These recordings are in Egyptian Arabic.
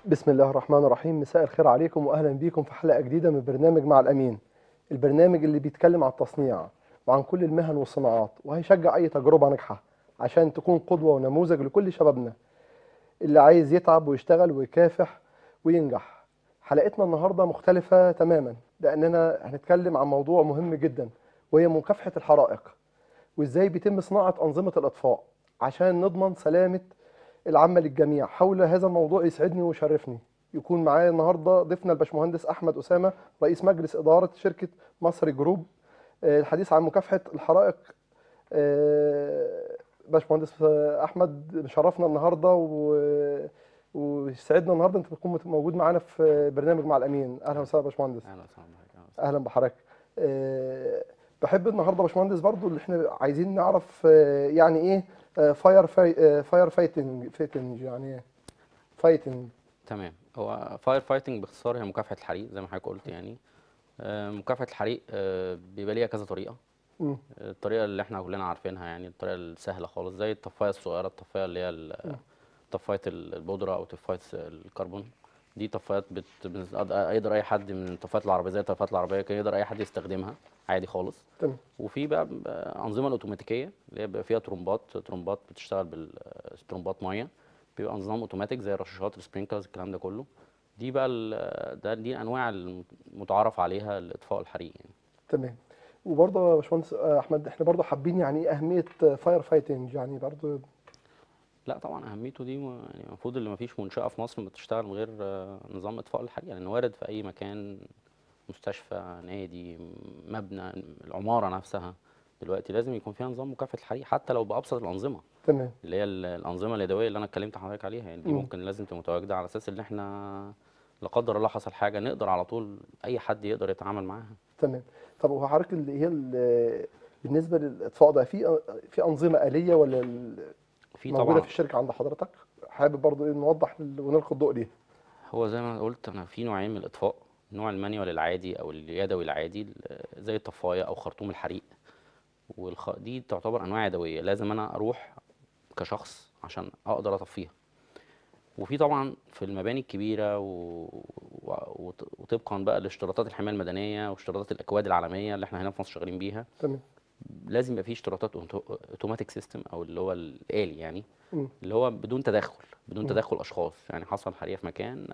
بسم الله الرحمن الرحيم مساء الخير عليكم واهلا بيكم في حلقه جديده من برنامج مع الامين البرنامج اللي بيتكلم عن التصنيع وعن كل المهن والصناعات وهيشجع اي تجربه ناجحه عشان تكون قدوه ونموذج لكل شبابنا اللي عايز يتعب ويشتغل ويكافح وينجح حلقتنا النهارده مختلفه تماما لاننا هنتكلم عن موضوع مهم جدا وهي مكافحه الحرائق وازاي بيتم صناعه انظمه الاطفاء عشان نضمن سلامه العامه للجميع حول هذا الموضوع يسعدني ويشرفني يكون معايا النهارده ضيفنا الباشمهندس احمد اسامه رئيس مجلس اداره شركه مصري جروب آه، الحديث عن مكافحه الحرائق آه، باشمهندس احمد مشرفنا النهارده و- ويسعدنا النهارده انت تكون موجود معانا في برنامج مع الامين اهلا وسهلا يا باشمهندس اهلا وسهلا بحضرتك أهلا وسهلا. اهلا بحضرتك آه، بحب النهارده يا باشمهندس برضو اللي احنا عايزين نعرف آه، يعني ايه فاير فاير فايتنج فايتنج يعني ايه فايتنج تمام هو فاير فايتنج باختصار هي مكافحه الحريق زي ما حضرتك قلت يعني آه، مكافحه الحريق آه، بيبقى ليها كذا طريقه مم. آه، الطريقه اللي احنا كلنا عارفينها يعني الطريقه السهله خالص زي الطفايه الصغيره الطفايه اللي هي ال- طفايه البودره او طفايه الكربون دي طفايات بت... بت- يقدر اي حد من طفايات العربيه زي الطفايات العربيه كده يقدر اي حد يستخدمها عادي خالص تمام وفي بقى انظمه الاوتوماتيكيه اللي هي بيبقى فيها ترومبات ترومبات بتشتغل بالترومبات ميه بيبقى نظام اوتوماتيك زي الرشاشات السبرينكلرز الكلام ده كله دي بقى ال- ده دي الانواع المتعارف عليها لاطفاء الحريق يعني تمام وبرضه يا باشمهندس آه، احمد احنا برضه حابين يعني ايه اهميه فاير فايتنج يعني برضه لا طبعا اهميته دي م- يعني المفروض اللي ما فيش منشاه في مصر بتشتغل من غير آه، نظام اطفاء الحريق يعني وارد في اي مكان مستشفى نادي مبنى العماره نفسها دلوقتي لازم يكون فيها نظام مكافحه الحريق حتى لو بابسط الانظمه تمام اللي هي ال- الانظمه اليدويه اللي انا اتكلمت حضرتك عليها يعني دي مم. ممكن لازم تبقى متواجده على اساس ان احنا لا قدر الله حصل حاجه نقدر على طول اي حد يقدر يتعامل معاها تمام طب هو حضرتك اللي هي ال- بالنسبه للاطفاء ده في في انظمه اليه ولا ال- في موجوده طبعا في الشركه عند حضرتك حابب برضه ايه نوضح لل- ونلقي الضوء ليه هو زي ما قلت انا في نوعين من الاطفاء النوع المانيوال العادي او اليدوي العادي ال- زي الطفايه او خرطوم الحريق والخ... دي تعتبر انواع يدويه لازم انا اروح كشخص عشان اقدر اطفيها وفي طبعا في المباني الكبيره و... و... وط- وطبقا بقى لاشتراطات الحمايه المدنيه واشتراطات الاكواد العالميه اللي احنا هنا في مصر شغالين بيها تمام لازم يبقى فيه اشتراطات اوتوماتيك سيستم او اللي هو الالي يعني مم. اللي هو بدون تدخل بدون مم. تدخل اشخاص يعني حصل حريقه في مكان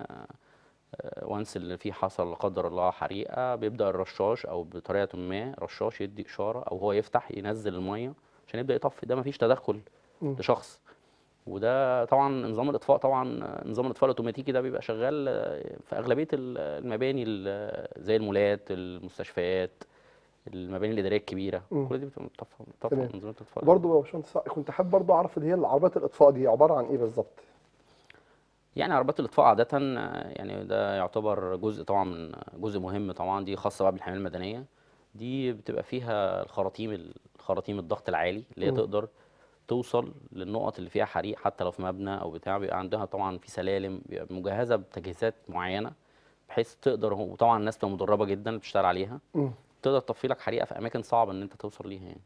وانس اللي فيه حصل لا قدر الله حريقه بيبدا الرشاش او بطريقه ما رشاش يدي اشاره او هو يفتح ينزل الميه عشان يبدا يطفي ده مفيش تدخل مم. لشخص وده طبعا نظام الاطفاء طبعا نظام الاطفاء الاوتوماتيكي ده بيبقى شغال في اغلبيه ال- المباني ال- زي المولات المستشفيات المباني الاداريه الكبيره مم. كل دي بتبقى متطفى متطفى تمام. نظام الاطفاء برضه يا باشمهندس كنت حابب برضه اعرف اللي هي العربيات الاطفاء دي عباره عن ايه بالظبط يعني عربيات الاطفاء عاده آه، يعني ده يعتبر جزء طبعا من جزء مهم طبعا دي خاصه بقى بالحمايه المدنيه دي بتبقى فيها الخراطيم الخراطيم الضغط العالي اللي هي مم. تقدر توصل للنقط اللي فيها حريق حتى لو في مبنى او بتاع بيبقى عندها طبعا في سلالم بيبقى مجهزه بتجهيزات معينه بحيث تقدر هو- وطبعا الناس بتبقى مدربه جدا اللي بتشتغل عليها مم. تقدر تطفي لك حريقه في اماكن صعبه ان انت توصل ليها يعني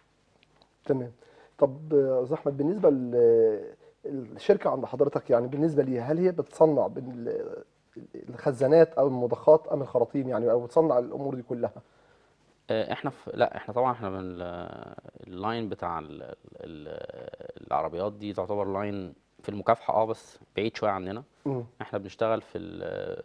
تمام طب آه، استاذ احمد بالنسبه ل- الشركه عند حضرتك يعني بالنسبه ليها هل هي بتصنع بال- الخزانات او المضخات ام الخراطيم يعني او بتصنع الامور دي كلها آه، احنا في لا احنا طبعا احنا من ال- اللاين بتاع ال... ال... العربيات دي تعتبر لاين في المكافحه اه بس بعيد شويه عننا مم. احنا بنشتغل في ال...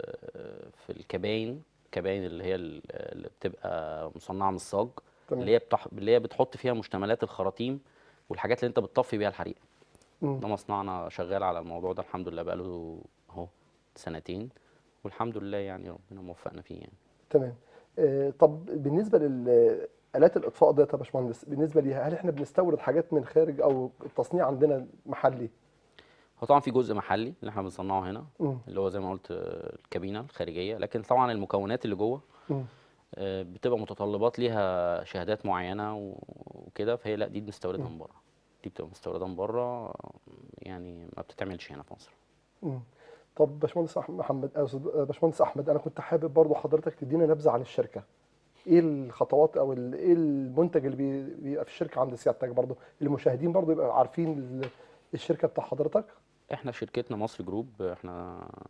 في الكباين الكباين اللي هي ال- اللي بتبقى مصنعه من الصاج تمام اللي هي بتح... اللي هي بتحط فيها مشتملات الخراطيم والحاجات اللي انت بتطفي بيها الحريق مم. ده مصنعنا شغال على الموضوع ده الحمد لله بقاله اهو سنتين والحمد لله يعني ربنا موفقنا فيه يعني تمام آه، طب بالنسبه للالات الاطفاء ده يا باشمهندس بالنسبه ليها هل احنا بنستورد حاجات من خارج او التصنيع عندنا محلي هو طبعا في جزء محلي اللي احنا بنصنعه هنا مم. اللي هو زي ما قلت آه، الكابينه الخارجيه لكن طبعا المكونات اللي جوه مم. آه، بتبقى متطلبات ليها شهادات معينه و- وكده فهي لا دي بنستوردها من بره دي بتبقى مستورده من بره يعني ما بتتعملش هنا في مصر مم. طب باشمهندس أح- محمد آه، أستاذ- آه، باشمهندس احمد انا كنت حابب برضو حضرتك تدينا نبذه عن الشركه ايه الخطوات او ال- ايه المنتج اللي بي- بيبقى في الشركه عند سيادتك برضو المشاهدين برضو يبقوا عارفين ال- الشركه بتاع حضرتك احنا شركتنا مصر جروب احنا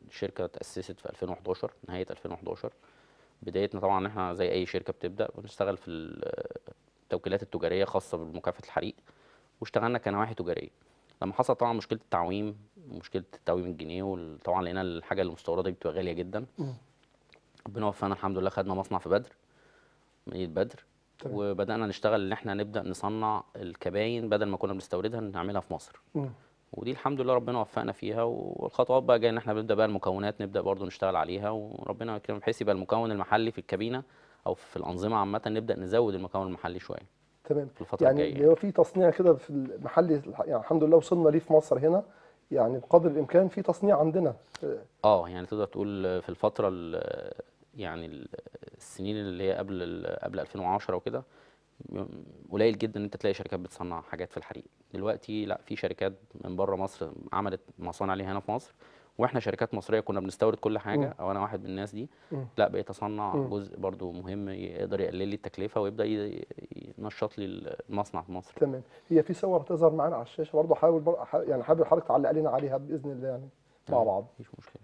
الشركه تاسست في 2011 نهايه 2011 بدايتنا طبعا احنا زي اي شركه بتبدا بنشتغل في التوكيلات التجاريه خاصه بمكافحه الحريق واشتغلنا كنواحي تجاريه لما حصل طبعا مشكله التعويم ومشكله التعويم الجنيه وطبعا لقينا الحاجه المستورده دي بتبقى غاليه جدا مم. ربنا وفقنا الحمد لله خدنا مصنع في بدر مدينه بدر تمام. وبدانا نشتغل ان احنا نبدا نصنع الكباين بدل ما كنا بنستوردها نعملها في مصر مم. ودي الحمد لله ربنا وفقنا فيها والخطوات بقى جايه ان احنا بنبدا بقى المكونات نبدا برضو نشتغل عليها وربنا يكرم بحيث يبقى المكون المحلي في الكابينه او في الانظمه عامه نبدا نزود المكون المحلي شويه تمام في الفتره يعني الجايه اللي هو في تصنيع كده في المحل يعني الحمد لله وصلنا ليه في مصر هنا يعني بقدر الامكان في تصنيع عندنا اه يعني تقدر تقول في الفتره ال- يعني ال- السنين اللي هي قبل ال- قبل 2010 وكده م- قليل جدا ان انت تلاقي شركات بتصنع حاجات في الحريق دلوقتي لا في شركات من بره مصر عملت مصانع ليها هنا في مصر واحنا شركات مصريه كنا بنستورد كل حاجه مم. او انا واحد من الناس دي مم. لا بقيت اصنع مم. جزء برضو مهم يقدر يقلل لي التكلفه ويبدا ي- ينشط لي المصنع في مصر تمام هي في صور تظهر معانا على الشاشه برضه حاول بر... ح- يعني حابب حضرتك تعلق لنا عليها باذن الله يعني مع تمام، بعض مفيش مشكلة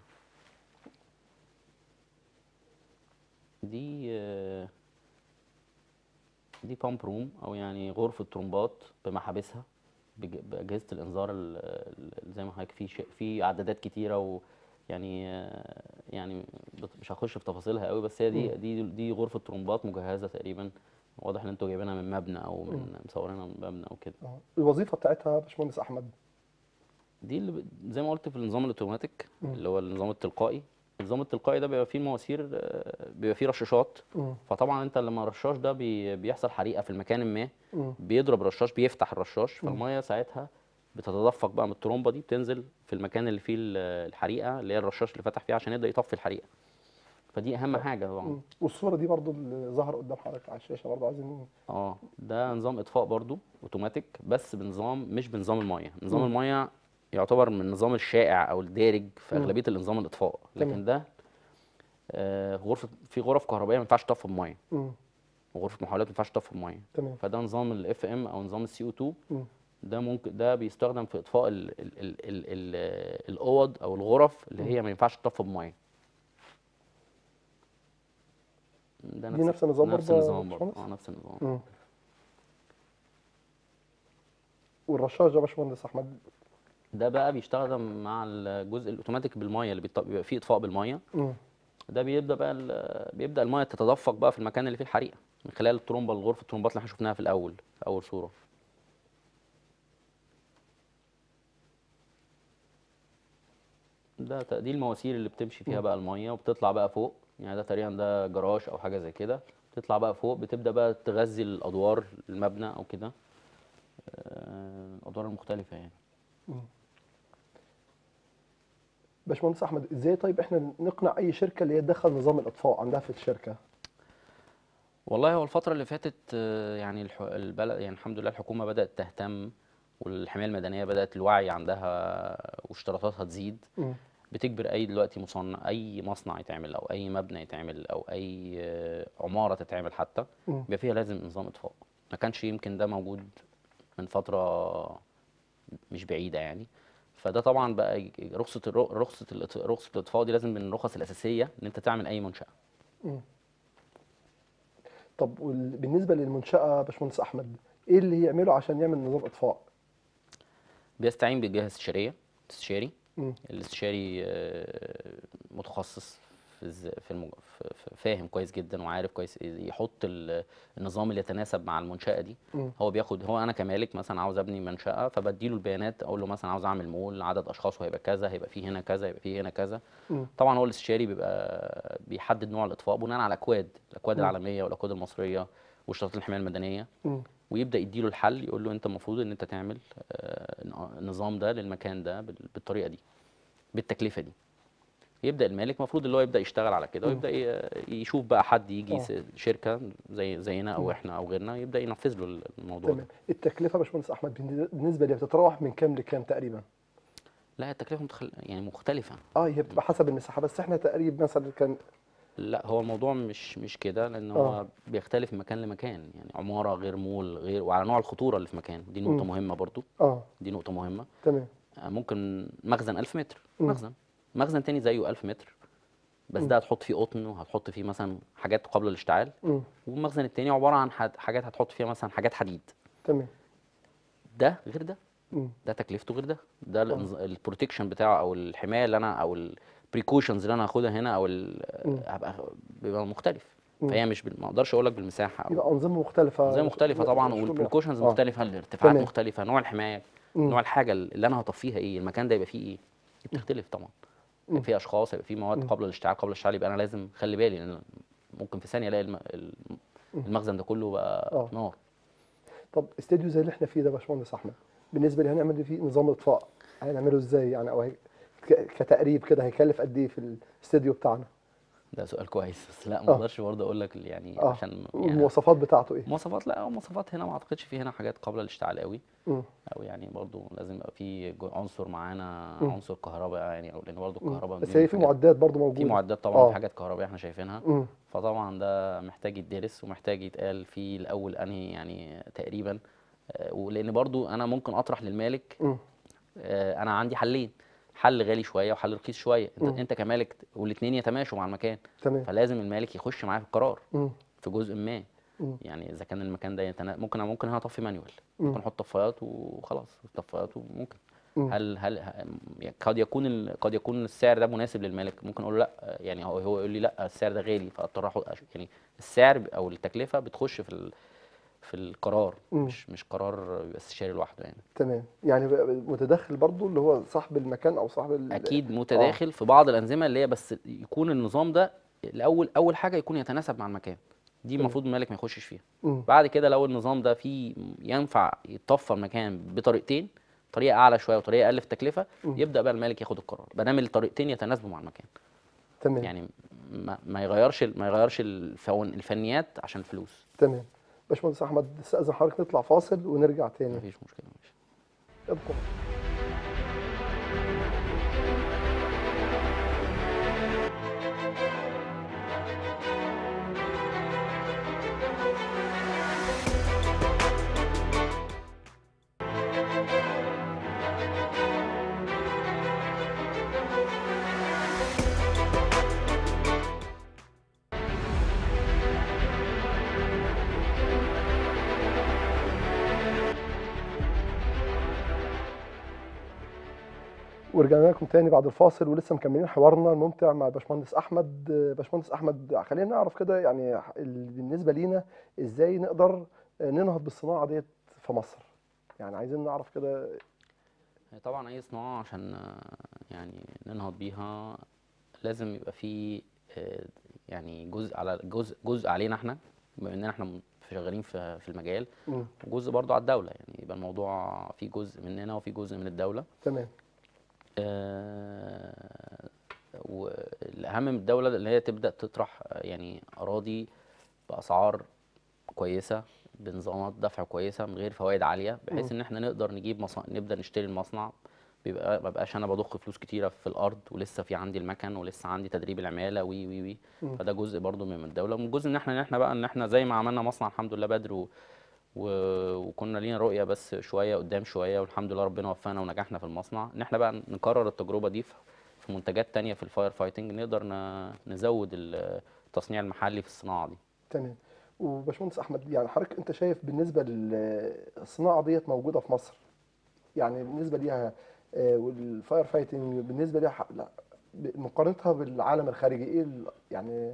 دي آه، دي بامب روم او يعني غرفة ترمبات بمحابسها بج- بأجهزة الإنذار ال- ال- زي ما حضرتك في ش- في إعدادات كتيرة ويعني آه، يعني بت- مش هخش في تفاصيلها قوي بس هي دي مم. دي دي غرفة ترمبات مجهزة تقريبا واضح ان انتوا جايبينها من مبنى او من مصورينها من مبنى او كده آه. الوظيفه بتاعتها يا باشمهندس احمد دي اللي ب- زي ما قلت في النظام الاوتوماتيك مم. اللي هو النظام التلقائي النظام التلقائي ده بيبقى فيه مواسير آه، بيبقى فيه رشاشات مم. فطبعا انت لما الرشاش ده بي بيحصل حريقه في المكان ما مم. بيضرب الرشاش بيفتح الرشاش مم. فالميه ساعتها بتتدفق بقى من الترومبه دي بتنزل في المكان اللي فيه ال- الحريقه اللي هي الرشاش اللي فتح فيه عشان يبدا يطفي الحريقه فدي اهم حاجه طبعا مم. والصوره دي برضه اللي ظهر قدام حضرتك على الشاشه برضه عايزين اه ده نظام اطفاء برضو اوتوماتيك بس بنظام مش بنظام الميه نظام مم. الميه يعتبر من النظام الشائع او الدارج في مم. اغلبيه النظام الاطفاء تمام. لكن ده آه غرفه في غرف كهربائيه ما ينفعش تطفي بميه مم. وغرفه محولات ما ينفعش تطفي بميه تمام فده نظام الاف ام او نظام السي او 2 مم. ده ممكن ده بيستخدم في اطفاء ال ال ال ال ال الاوض او الغرف اللي هي ما ينفعش تطفي بميه ده دي نفس النظام نفس برضه يا النظام برضه باشمهندس؟ اه نفس النظام مم. والرشاش ده يا باشمهندس احمد ده بقى بيستخدم مع الجزء الاوتوماتيك بالميه اللي بيط- بيبقى فيه اطفاء بالميه مم. ده بيبدا بقى ال- بيبدا الميه تتدفق بقى في المكان اللي فيه الحريقه من خلال الترومبه الغرفه الترومبات اللي احنا شفناها في الاول في اول صوره ده ت- دي المواسير اللي بتمشي فيها مم. بقى الميه وبتطلع بقى فوق يعني ده تقريبا ده جراج او حاجه زي كده بتطلع بقى فوق بتبدا بقى تغذي الادوار المبنى او كده آه، الادوار المختلفه يعني باشمهندس احمد ازاي طيب احنا نقنع اي شركه اللي هي تدخل نظام الاطفاء عندها في الشركه والله هو الفترة اللي فاتت آه، يعني الح- البلد يعني الحمد لله الحكومة بدأت تهتم والحماية المدنية بدأت الوعي عندها واشتراطاتها تزيد مم. بتجبر أي دلوقتي مصنع أي مصنع يتعمل أو أي مبنى يتعمل أو أي آه، عمارة تتعمل حتى مم. يبقى فيها لازم نظام إطفاء ما كانش يمكن ده موجود من فترة مش بعيدة يعني فده طبعا بقى ي- رخصة الر- رخصة الإط- رخصة الإطفاء دي لازم من الرخص الأساسية إن أنت تعمل أي منشأة مم. طب وال- بالنسبه للمنشاه يا باشمهندس احمد ايه اللي يعمله عشان يعمل نظام اطفاء بيستعين بالجهة الاستشارية استشاري مم. الاستشاري آه، متخصص في الز- في المج... في- في- فاهم كويس جدا وعارف كويس إيه يحط ال- النظام اللي يتناسب مع المنشأة دي مم. هو بياخد هو انا كمالك مثلا عاوز ابني منشأة فبديله البيانات اقول له مثلا عاوز اعمل مول عدد اشخاصه هيبقى كذا هيبقى فيه هنا كذا هيبقى فيه هنا كذا مم. طبعا هو الاستشاري بيبقى بيحدد نوع الاطفاء بناء على اكواد الاكواد مم. العالميه والاكواد المصريه واشتراطات الحمايه المدنيه مم. ويبدا يديله الحل يقول له انت المفروض ان انت تعمل آه، النظام ده للمكان ده بال- بالطريقه دي بالتكلفه دي يبدا المالك المفروض اللي هو يبدا يشتغل على كده مم. ويبدا ي- يشوف بقى حد يجي آه. س- شركه زي زينا او مم. احنا او غيرنا يبدا ينفذ له الموضوع ده تمام التكلفه يا باشمهندس احمد بالن- بالنسبه لي بتتراوح من كام لكام تقريبا لا التكلفه متخل... يعني مختلفه اه هي بتبقى حسب المساحه بس احنا تقريبا مثلا كان لا هو الموضوع مش مش كده لان هو آه. بيختلف من مكان لمكان يعني عماره غير مول غير وعلى نوع الخطوره اللي في مكان دي نقطه مم. مهمه برضو اه دي نقطه مهمه تمام آه، ممكن مخزن 1000 متر مم. مخزن مخزن تاني زيه 1000 متر بس مم. ده هتحط فيه قطن وهتحط فيه مثلا حاجات قابله للاشتعال مم. والمخزن التاني عباره عن حد- حاجات هتحط فيها مثلا حاجات حديد تمام ده غير ده مم. ده تكلفته غير ده ده البروتكشن بتاعه او الحمايه اللي انا او البريكوشنز اللي انا هاخدها هنا او ال- مم. هبقى بيبقى مختلف مم. فهي مش بال- ما اقدرش اقول لك بالمساحه او يبقى انظمه مختلفه زي مختلفه طبعا شغل- والبريكوشنز آه. مختلفه الارتفاعات تمام. مختلفه نوع الحمايه مم. نوع الحاجه اللي انا هطفيها ايه المكان ده يبقى فيه ايه دي بتختلف طبعا مم. يبقى فيه اشخاص يبقى فيه مواد مم. قابله للاشتعال قابله للاشتعال يبقى انا لازم اخلي بالي لان ممكن في ثانيه الاقي الم- الم- مم. المخزن ده كله بقى آه. نار طب استديو زي اللي احنا فيه ده يا باشمهندس احمد بالنسبه لي هنعمل فيه نظام اطفاء هنعمله ازاي يعني او هي... ك- كتقريب كده هيكلف قد ايه في الاستديو بتاعنا ده سؤال كويس بس لا آه. ما اقدرش برضه اقول لك يعني اه عشان يعني والمواصفات بتاعته ايه مواصفات لا مواصفات هنا ما اعتقدش في هنا حاجات قابله للاشتعال قوي مم. او يعني برضو لازم يبقى في جو- عنصر معانا مم. عنصر كهرباء يعني او لان برضو مم. الكهرباء بس دي من هي في الحاجات- معدات برضه موجوده في معدات طبعا آه. في حاجات كهربائيه احنا شايفينها مم. فطبعا ده محتاج يدرس ومحتاج يتقال فيه الاول انهي يعني تقريبا آه، ولان برضو انا ممكن اطرح للمالك مم. آه، انا عندي حلين حل غالي شويه وحل رخيص شويه مم. انت انت كمالك والاثنين يتماشوا مع المكان تمام فلازم المالك يخش معايا في القرار مم. في جزء ما مم. يعني اذا كان المكان ده يتنا... ممكن ممكن هنا اطفي مانيوال مم. ممكن احط طفايات وخلاص طفايات وممكن مم. هل هل ه- يعني قد يكون ال... قد يكون السعر ده مناسب للمالك ممكن اقول له لا يعني هو هو يقول لي لا السعر ده غالي فاضطر اخد أش- يعني السعر ب- او التكلفه بتخش في ال... في القرار مم. مش مش قرار بيبقى استشاري لوحده يعني تمام يعني بقى متدخل برضه اللي هو صاحب المكان او صاحب ال... اكيد متداخل في بعض الانظمه اللي هي بس يكون النظام ده الاول اول حاجه يكون يتناسب مع المكان دي مم. المفروض المالك ما يخشش فيها مم. بعد كده لو النظام ده فيه ينفع يتطفى المكان بطريقتين طريقه اعلى شويه وطريقه اقل في التكلفه مم. يبدا بقى المالك ياخد القرار بنام الطريقتين يتناسبوا مع المكان تمام يعني ما, ما يغيرش ما يغيرش الفون الفنيات عشان فلوس تمام باشمهندس احمد استاذن حضرتك نطلع فاصل ونرجع تاني مفيش مشكله ماشي ابقوا ورجعنا لكم تاني بعد الفاصل ولسه مكملين حوارنا الممتع مع باشمهندس احمد آه، باشمهندس احمد خلينا نعرف كده يعني ال- بالنسبه لينا ازاي نقدر آه، ننهض بالصناعه ديت في مصر يعني عايزين نعرف كده هي طبعا اي صناعه عشان آه، يعني ننهض بيها لازم يبقى في آه، يعني جزء على جزء جزء علينا احنا بما اننا احنا م- شغالين في في المجال مم. وجزء برضو على الدوله يعني يبقى الموضوع في جزء مننا وفي جزء من الدوله تمام آه، والاهم من الدوله اللي هي تبدا تطرح آه، يعني اراضي باسعار كويسه بنظامات دفع كويسه من غير فوائد عاليه بحيث ان احنا نقدر نجيب مصنع نبدا نشتري المصنع بيبقى ما بقاش انا بضخ فلوس كتيره في الارض ولسه في عندي المكن ولسه عندي تدريب العماله وي وي وي مم. فده جزء برضو من الدوله ومن جزء ان احنا ان احنا بقى ان احنا زي ما عملنا مصنع الحمد لله بدر و... و... وكنا لينا رؤيه بس شويه قدام شويه والحمد لله ربنا وفقنا ونجحنا في المصنع ان احنا بقى نكرر التجربه دي في في منتجات تانية في الفاير فايتنج نقدر ن... نزود التصنيع المحلي في الصناعه دي تمام وباشمهندس احمد يعني حضرتك انت شايف بالنسبه للصناعه ديت موجوده في مصر يعني بالنسبه ليها آه، والفاير فايتنج بالنسبه ليها ح- لا ب- مقارنتها بالعالم الخارجي ايه ال- يعني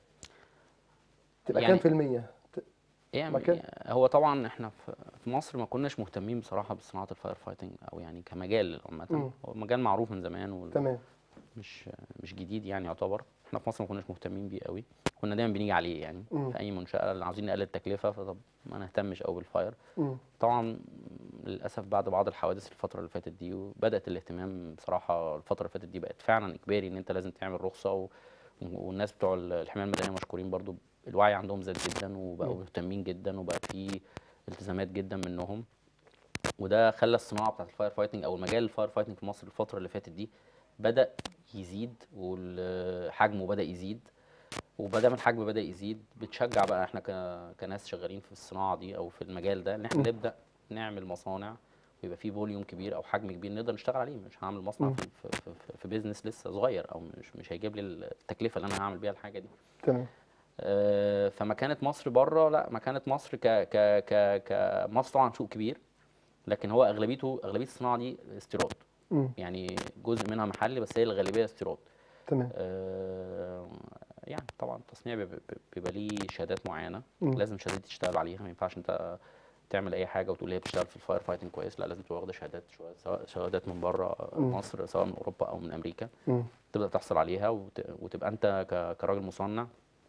تبقى يعني كام في المية؟ ت- يعني مكان؟ هو طبعا احنا في في مصر ما كناش مهتمين بصراحه بصناعه الفاير فايتنج او يعني كمجال مم. عامه هو مجال معروف من زمان وال... تمام مش مش جديد يعني يعتبر احنا في مصر ما كناش مهتمين بيه قوي كنا دايما بنيجي عليه يعني مم. في اي منشاه اللي عاوزين نقلل التكلفه فطب ما نهتمش قوي بالفاير مم. طبعا للاسف بعد بعض الحوادث الفتره اللي فاتت دي وبدات الاهتمام بصراحه الفتره اللي فاتت دي بقت فعلا اجباري ان انت لازم تعمل رخصه و... والناس بتوع الحمايه المدنيه مشكورين برضو الوعي عندهم زاد جدا وبقوا مم. مهتمين جدا وبقى في التزامات جدا منهم وده خلى الصناعه بتاعت الفاير فايتنج او المجال الفاير فايتنج في مصر الفتره اللي فاتت دي بدا يزيد وحجمه بدا يزيد وبدا ما الحجم بدا يزيد بتشجع بقى احنا ك- كناس شغالين في الصناعه دي او في المجال ده ان احنا مم. نبدا نعمل مصانع ويبقى فيه فوليوم كبير او حجم كبير نقدر نشتغل عليه مش هعمل مصنع مم. في, في, في, في بيزنس لسه صغير او مش مش هيجيب لي التكلفه اللي انا هعمل بيها الحاجه دي تمام آه، فمكانة مصر بره لا مكانة مصر ك ك ك كمصر طبعا سوق كبير لكن هو اغلبيته اغلبيه الصناعه دي استيراد مم. يعني جزء منها محلي بس هي الغالبيه استيراد تمام آه، يعني طبعا التصنيع بيبقى بيبقى ليه شهادات معينه مم. لازم شهادات تشتغل عليها ما ينفعش انت تعمل اي حاجه وتقول هي بتشتغل في الفاير فايتنج كويس لا لازم تبقى واخده شهادات شوية- سواء شهادات من بره مم. مصر سواء من اوروبا او من امريكا مم. تبدا تحصل عليها وت... وتبقى انت ك... كراجل مصنع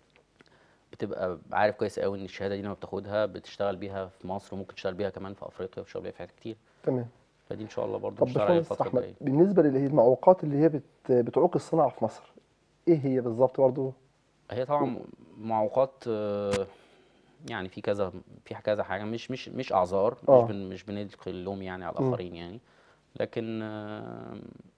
بتبقى عارف كويس قوي ان الشهاده دي لما بتاخدها بتشتغل بيها في مصر وممكن تشتغل بيها كمان في افريقيا وتشتغل بيها في حتت كتير تمام فدي ان شاء الله برضه طب نشتغل عليها باشمهندس الفتره احمد الجايه بالنسبه اللي هي المعوقات اللي هي بت... بتعوق الصناعه في مصر ايه هي بالظبط برضه هي طبعا معوقات آه، يعني في كذا في كذا حاجه مش مش مش اعذار آه. مش بن مش بنلقي اللوم يعني على مم. الاخرين يعني لكن آه،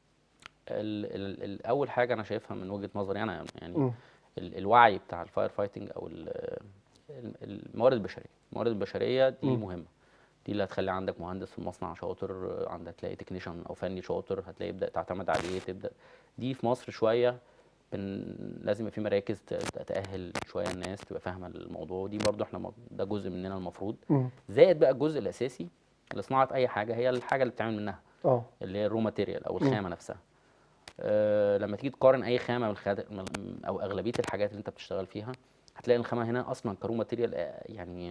ال ال ال اول حاجه انا شايفها من وجهه نظري انا يعني مم. ال الوعي بتاع الفاير فايتنج او ال- ال- الموارد البشريه الموارد البشريه دي مم. مهمه دي اللي هتخلي عندك مهندس في المصنع شاطر عندك تلاقي تكنيشن او فني شاطر هتلاقي يبدا تعتمد عليه تبدا دي في مصر شويه بن لازم يبقى في مراكز ت- تأهل شويه الناس تبقى فاهمه الموضوع ودي برضو احنا م- ده جزء مننا المفروض مم. زائد بقى الجزء الاساسي لصناعه اي حاجه هي الحاجه اللي بتتعمل منها اه اللي هي الرو ماتيريال او مم. الخامه نفسها أه لما تيجي تقارن اي خامه من الخد... من- او اغلبيه الحاجات اللي انت بتشتغل فيها هتلاقي الخامه هنا اصلا كرو ماتيريال آه، يعني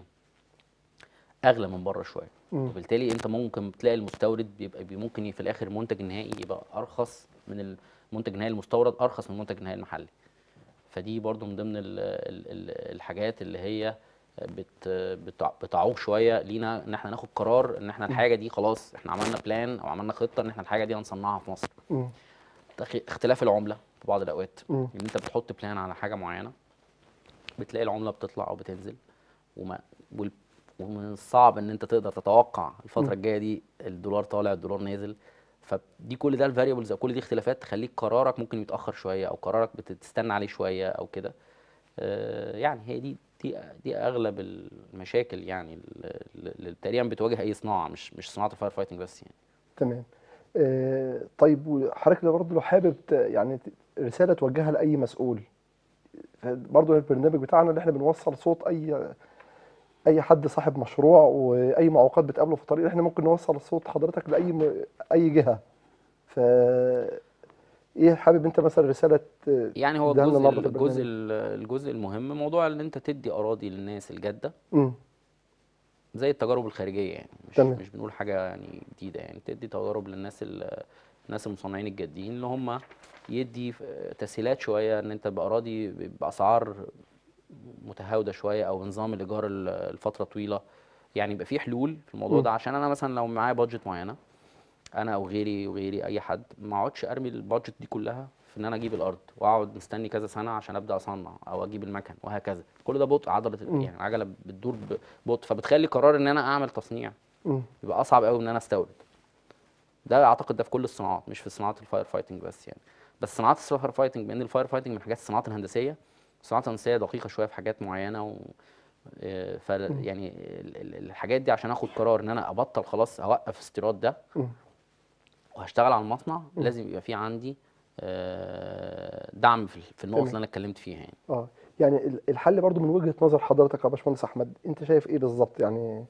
اغلى من بره شويه مم. وبالتالي انت ممكن تلاقي المستورد بيبقى بي- ممكن ي- في الاخر المنتج النهائي يبقى ارخص من المنتج النهائي المستورد ارخص من المنتج النهائي المحلي فدي برضو من ضمن ال ال ال الحاجات اللي هي بت بتع- بتعوق شويه لينا ان احنا ناخد قرار ان احنا الحاجه دي خلاص احنا عملنا بلان او عملنا خطه ان احنا الحاجه دي هنصنعها في مصر مم. تخ- اختلاف العمله في بعض الاوقات مم. ان انت بتحط بلان على حاجه معينه بتلاقي العمله بتطلع او بتنزل وما وال- ومن الصعب ان انت تقدر تتوقع مم. الفتره الجايه دي الدولار طالع الدولار نازل فدي كل ده الفاريبلز او كل دي اختلافات تخليك قرارك ممكن يتاخر شويه او قرارك بتستنى عليه شويه او كده آه، يعني هي دي دي دي اغلب المشاكل يعني اللي تقريبا بتواجه اي صناعه مش مش صناعه الفاير فايتنج بس يعني تمام آه طيب وحضرتك لو برضه لو حابب ت- يعني ت- رساله توجهها لاي مسؤول برضه البرنامج بتاعنا اللي احنا بنوصل صوت اي اي حد صاحب مشروع واي معوقات بتقابله في الطريق احنا ممكن نوصل صوت حضرتك لاي م... اي جهه ف ايه حابب انت مثلا رساله ت- يعني هو تديها لنا الجزء النهارده في الجزء البرنامج؟ الجزء المهم موضوع ان انت تدي اراضي للناس الجاده مم. زي التجارب الخارجيه يعني مش تمام. مش بنقول حاجه يعني جديده يعني تدي تجارب للناس ال- الناس المصنعين الجادين اللي هم يدي ف- تسهيلات شويه ان انت باراضي باسعار متهاوده شويه او نظام الايجار ال- الفتره طويله يعني يبقى في حلول في الموضوع مم. ده عشان انا مثلا لو معايا بادجت معينه انا او غيري وغيري اي حد ما اقعدش ارمي البادجت دي كلها في ان انا اجيب الارض واقعد مستني كذا سنه عشان ابدا اصنع او اجيب المكن وهكذا كل ده بطء عضله مم. يعني عجله بتدور ببطء فبتخلي قرار ان انا اعمل تصنيع مم. يبقى اصعب قوي ان انا استورد ده اعتقد ده في كل الصناعات مش في صناعه الفاير فايتنج بس يعني بس صناعه الفاير فايتنج بان الفاير فايتنج من الحاجات الصناعات الهندسيه الصناعات الهندسيه دقيقه شويه في حاجات معينه و آه، ف يعني ال- ال- الحاجات دي عشان اخد قرار ان انا ابطل خلاص اوقف استيراد ده مم. وهشتغل على المصنع لازم يبقى في عندي آه، دعم في في النقط تمام. اللي انا اتكلمت فيها يعني اه يعني ال- الحل برضو من وجهة نظر حضرتك يا باشمهندس احمد انت شايف ايه بالظبط يعني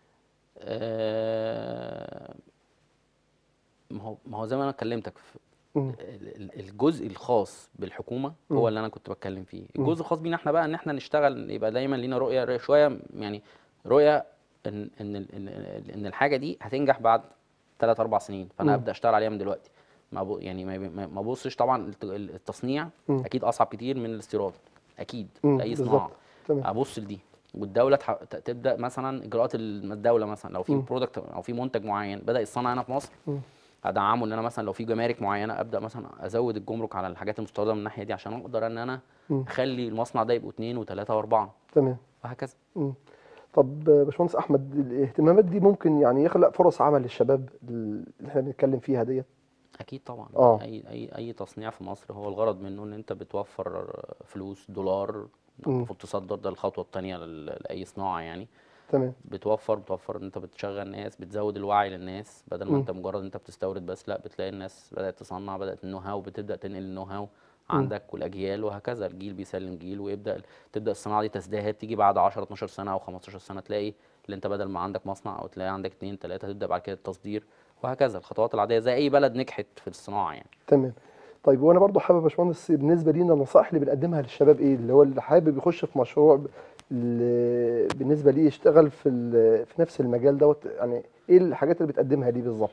آه، ما هو ما هو زي ما انا كلمتك في مم. ال- ال- الجزء الخاص بالحكومه مم. هو اللي انا كنت بتكلم فيه مم. الجزء الخاص بينا احنا بقى ان احنا نشتغل يبقى دايما لينا رؤيه رؤية شويه يعني رؤيه ان ان ال- ان ان الحاجه دي هتنجح بعد 3 4 سنين فانا مم. ابدا اشتغل عليها من دلوقتي ما بو- يعني ما ما ما ابصش طبعا الت- التصنيع مم. اكيد اصعب كتير من الاستيراد اكيد مم. في اي بالظبط. صناعه تمام ابص لدي والدوله تح... ت- تبدا مثلا اجراءات ال- الدوله مثلا لو في مم. برودكت او في منتج معين بدا يتصنع هنا في مصر مم. ادعمه ان انا مثلا لو في جمارك معينه ابدا مثلا ازود الجمرك على الحاجات المستورده من الناحيه دي عشان اقدر ان انا مم. اخلي المصنع ده يبقوا اثنين وثلاثه واربعه تمام وهكذا مم. طب آه، باشمهندس احمد الاهتمامات دي ممكن يعني يخلق فرص عمل للشباب اللي احنا بنتكلم فيها ديت اكيد طبعا آه. اي اي اي تصنيع في مصر هو الغرض منه ان انت بتوفر فلوس دولار مم. المفروض تصدر ده الخطوه الثانيه لاي صناعه يعني تمام بتوفر بتوفر ان انت بتشغل ناس بتزود الوعي للناس بدل ما مم. انت مجرد انت بتستورد بس لا بتلاقي الناس بدأت تصنع بدأت النو هاو بتبدأ تنقل النو هاو عندك والاجيال وهكذا الجيل بيسلم جيل ويبدأ تبدأ الصناعة دي تزدهر تيجي بعد 10 12 سنة او 15 سنة تلاقي اللي انت بدل ما عندك مصنع او تلاقي عندك اتنين تلاتة تبدأ بعد كده التصدير وهكذا الخطوات العادية زي اي بلد نجحت في الصناعة يعني تمام طيب وانا برضو حابب يا باشمهندس بالنسبه لينا النصائح اللي بنقدمها للشباب ايه اللي هو اللي حابب يخش في مشروع ب- اللي بالنسبه ليه يشتغل في ال- في نفس المجال دوت يعني ايه الحاجات اللي بتقدمها ليه بالظبط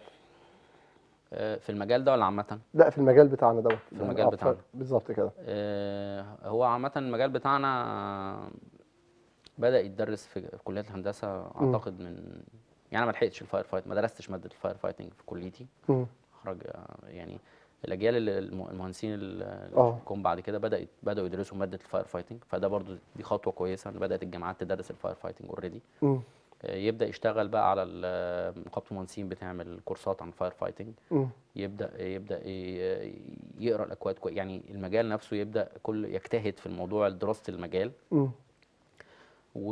آه، في المجال ده ولا عامة؟ لا في المجال بتاعنا دوت في يعني المجال آه، بتاعنا. بالظبط كده آه، هو عامة المجال بتاعنا بدأ يتدرس في في كليات الهندسة أعتقد من يعني أنا ما لحقتش الفاير فايت ما درستش مادة الفاير فايتنج في كليتي مم. خرج آه، يعني الأجيال اللي الم- المهندسين اللي آه. جم بعد كده بدأ بدأوا يدرسوا مادة الفاير فايتنج فده برضو دي خطوة كويسة إن بدأت الجامعات تدرس الفاير فايتنج أوريدي مم. يبدأ يشتغل بقى على ال- نقابة المهندسين بتعمل كورسات عن الفاير فايتنج مم. يبدا يبدا ي- يقرا الاكواد كويس يعني المجال نفسه يبدا كل يجتهد في الموضوع دراسه المجال مم. و...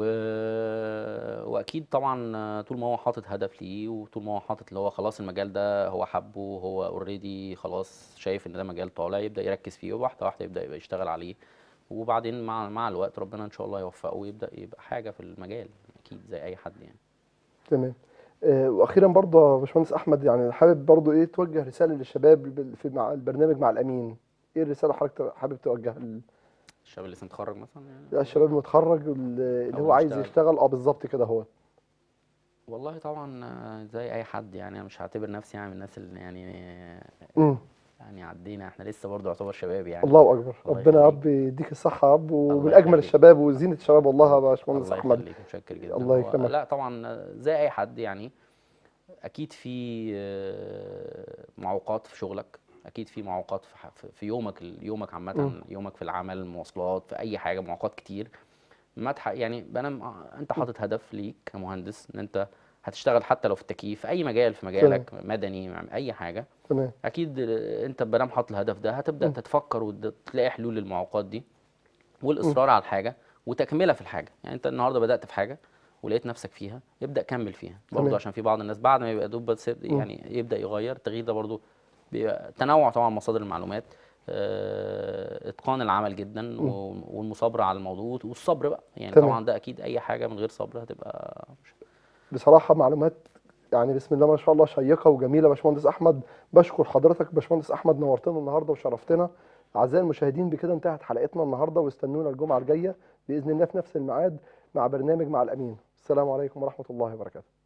واكيد طبعا طول ما هو حاطط هدف ليه وطول ما هو حاطط اللي هو خلاص المجال ده هو حبه وهو اوريدي خلاص شايف ان ده مجال طالع يبدا يركز فيه واحده واحده يبدا يبقى يشتغل عليه وبعدين مع مع الوقت ربنا ان شاء الله يوفقه ويبدا يبقى حاجه في المجال اكيد زي اي حد يعني تمام آه، واخيرا برضه يا باشمهندس احمد يعني حابب برضه ايه توجه رساله للشباب بال- في مع البرنامج مع الامين ايه الرساله اللي حضرتك حابب توجهها لل- الشباب اللي لسه متخرج مثلا يعني الشباب المتخرج اللي أو هو عايز يشتغل. يشتغل اه بالظبط كده هو والله طبعا آه، زي اي حد يعني انا مش هعتبر نفسي يعني من الناس اللي يعني مم. يعني عدينا احنا لسه برضه يعتبر شباب يعني الله اكبر الله ربنا يا يخليك. رب يديك الصحه يا رب ومن الله اجمل يخليك. الشباب وزينه الشباب والله يا باشمهندس الله احمد يخليك متشكر جدا الله هو- يكرمك. لا طبعا زي اي حد يعني اكيد في آه، معوقات في شغلك اكيد في معوقات في ح- في- في يومك يومك عامه مم. يومك في العمل المواصلات في اي حاجه معوقات كتير ما تح... يعني بنام انت حاطط هدف ليك كمهندس ان انت هتشتغل حتى لو في التكييف في اي مجال في مجالك مدني اي حاجه تمام اكيد انت بدام حاطط الهدف ده هتبدا مم. تتفكر وتلاقي حلول للمعوقات دي والاصرار على الحاجه وتكمله في الحاجه يعني انت النهارده بدات في حاجه ولقيت نفسك فيها ابدا كمل فيها تمام. برضه عشان في بعض الناس بعد ما يبقى دوب بس يب- مم. يعني يبدا يغير التغيير ده برضه بيبقى تنوع طبعا مصادر المعلومات آه، اتقان العمل جدا و- والمصابره على الموضوع والصبر بقى يعني تمام. طبعا ده اكيد اي حاجه من غير صبر هتبقى مش بصراحه معلومات يعني بسم الله ما شاء الله شيقه وجميله يا باشمهندس احمد بشكر حضرتك باشمهندس احمد نورتنا النهارده وشرفتنا اعزائي المشاهدين بكده انتهت حلقتنا النهارده واستنونا الجمعه الجايه باذن الله في نفس الميعاد مع برنامج مع الامين السلام عليكم ورحمه الله وبركاته